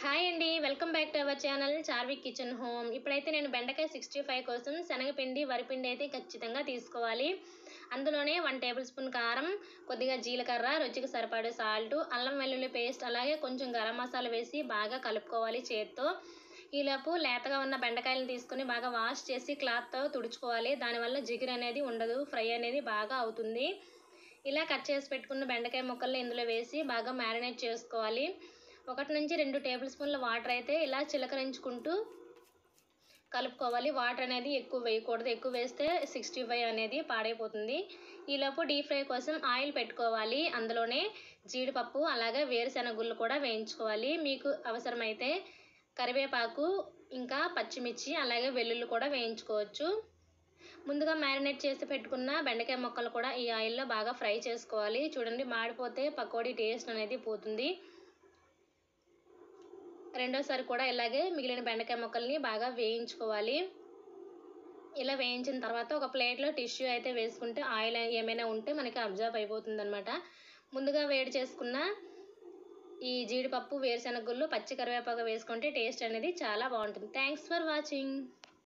hi అండి welcome back to our channel Charvik kitchen home ఇప్పుడైతే నేను బెండకాయ సిక్స్టీ ఫైవ్ కోసం శనగపిండి వరిపిండి అయితే ఖచ్చితంగా తీసుకోవాలి అందులోనే వన్ టేబుల్ స్పూన్ కారం కొద్దిగా జీలకర్ర రుచికి సరిపడే సాల్ట్ అల్లం వెల్లుల్లి పేస్ట్ అలాగే కొంచెం గరం మసాలా వేసి బాగా కలుపుకోవాలి చేత్తో ఈలోపు లేతగా ఉన్న బెండకాయలను తీసుకొని బాగా వాష్ చేసి క్లాత్తో తుడుచుకోవాలి దానివల్ల జిగురు అనేది ఉండదు ఫ్రై అనేది బాగా అవుతుంది ఇలా కట్ చేసి పెట్టుకున్న బెండకాయ ముక్కల్ని ఇందులో వేసి బాగా మ్యారినేట్ చేసుకోవాలి ఒకటి నుంచి రెండు టేబుల్ స్పూన్ల వాటర్ అయితే ఇలా చిలకరించుకుంటూ కలుపుకోవాలి వాటర్ అనేది ఎక్కువ వేయకూడదు ఎక్కువ వేస్తే సిక్స్టీ ఫైవ్ అనేది పాడైపోతుంది ఈలోపు డీప్ ఫ్రై కోసం ఆయిల్ పెట్టుకోవాలి అందులోనే జీడిపప్పు అలాగే వేరుశెనగుళ్ళు కూడా వేయించుకోవాలి మీకు అవసరమైతే కరివేపాకు ఇంకా పచ్చిమిర్చి అలాగే వెల్లుల్లి కూడా వేయించుకోవచ్చు ముందుగా మ్యారినేట్ చేసి పెట్టుకున్న బెండకాయ ముక్కలు కూడా ఈ ఆయిల్లో బాగా ఫ్రై చేసుకోవాలి చూడండి మాడిపోతే పకోడీ టేస్ట్ అనేది పోతుంది రెండోసారి కూడా ఇలాగే మిగిలిన బెండకాయ ముక్కల్ని బాగా వేయించుకోవాలి ఇలా వేయించిన తర్వాత ఒక ప్లేట్లో టిష్యూ అయితే వేసుకుంటే ఆయిల్ ఏమైనా ఉంటే మనకి అబ్జర్వ్ అయిపోతుంది అనమాట ముందుగా వేడి చేసుకున్న ఈ జీడిపప్పు వేరుశెనగ గుళ్ళు పచ్చి కరివేపాకు వేసుకుంటే టేస్ట్ అనేది చాలా బాగుంటుంది థ్యాంక్స్ ఫర్ వాచింగ్